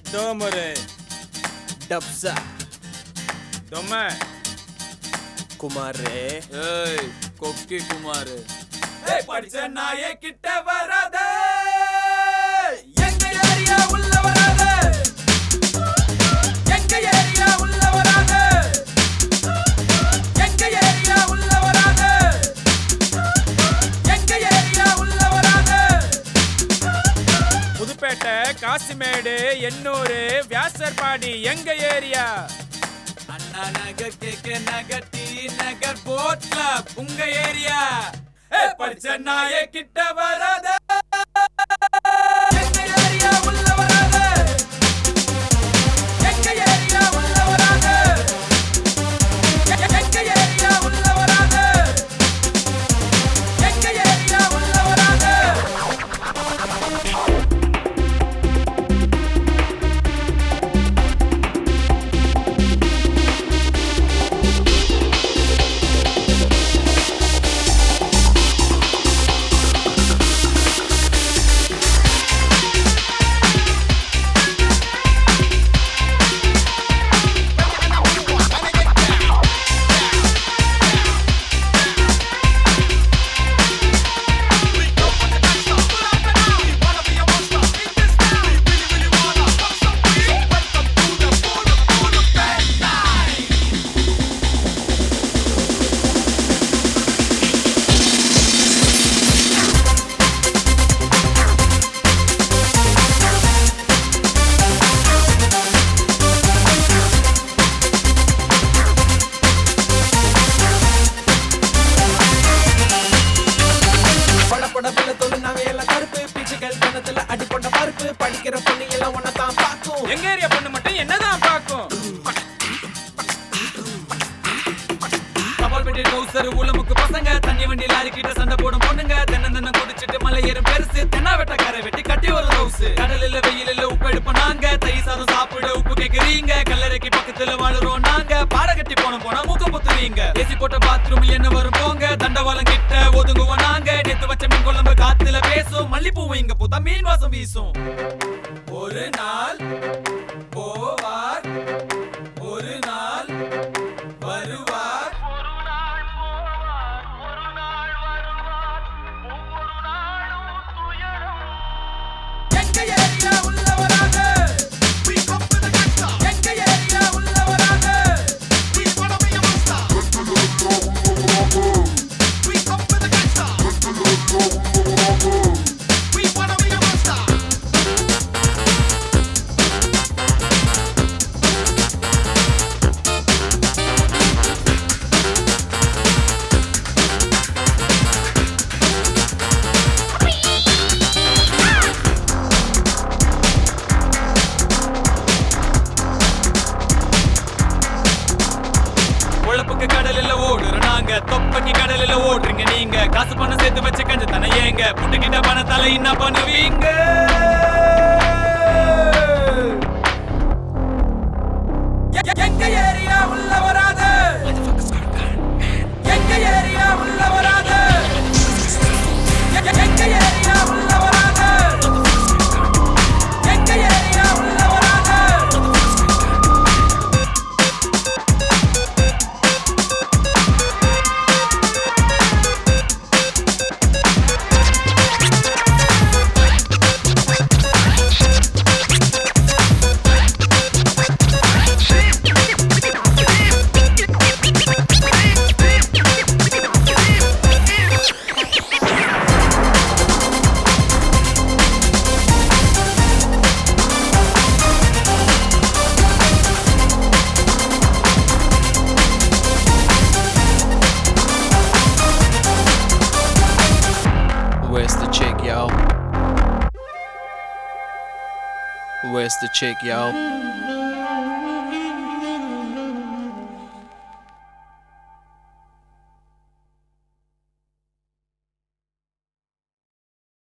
டோமரு டப்ஸா தொம்ம குமாரே ஏய் கொக்கி குமார் ஏய் படிச்ச நாயே கிட்ட வராத எங்க ஏரியா உள்ள வராத எங்க ஏரியா உள்ள வராத எங்க ஏரியா உள்ள வராத எங்க ஏரியா உள்ள வராத புதுப்பேட்டை காசிமேடு எண்ணூரு வியாசர்பாடி எங்க ஏரியா அண்ணா நகர் கேக்க Nagar T Nagar boat club உங்க ஏரியா ஏ படிச்ச நாயே கிட்ட வராத எங்க ஏரியா உள்ள வராத எங்க ஏரியா உள்ள வராத எ- எங்க ஏரியா உள்ள வராத எங்க ஏரியா உள்ள வராத பட பட பல தொழு நாங்க எல்லாம் கருப்பு பிச்சுகள் கணத்துல அடி போட்ட பருப்பு படிக்கிற பொண்ணு எல்லாம் ஒன்னதான் பார்க்கும் எங்க ஏரியா பொண்ணு மட்டும் என்னதான் பாக்கும் கபால் பெட்டி டவுசர் உலமுக்கு பசங்க தண்ணி வண்டி லாரி கிட்ட சண்டை போடும் பொண்ணுங்க தென்னந்தன்னம் குடிச்சிட்டு மலை ஏறும் பெருசு தென்னா வெட்ட கரை வெட்டி கட்டி வரும் ஹவுஸ் கடலில் வெயிலில் உப்பு எடுப்போம் நாங்க தை சாதம் சாப்பிட உப்பு கேக்குறீங்க கல்லறைக்கு பக்கத்துல வாழுறோம் நாங்க பாட கட்டி போன போனா மூக்க புத்துறீங்க ஏசி போட்ட பாத்ரூம் என்ன வரும் போங்க தண்டவாளம் கிட்ட ஒதுங்குவோம் நாங்க நேத்து வச்ச மீன் குழம்பு காத்துல பேசும் மல்லிப்பூவும் இங்க பூத்தா மீன் வாசம் வீசும் ஒரு நாள் போவார் ஒரு நாள் வருவார் எங்க ஏரியா உள்ள வராத எங்க ஏரியா உள்ள வராத உழப்புக்கு கடலில் ஓடுற நாங்க தொப்பைக்கு கடலில் ஓடுறீங்க நீங்க காசு பணம் சேர்த்து வச்சு கஞ்ச தானே ஏங்க புட்டுக்கிட்ட பணத்தால என்ன பண்ணுவீங்க எ- எங்க ஏரியா உள்ள வராத எங்க ஏரியா உள்ள வராத எ- எங்க ஏரியா உள்ள வராத எங்க ஏரியா உள்ள வராத Where's the chick, y'all? Where's the chick, y'all?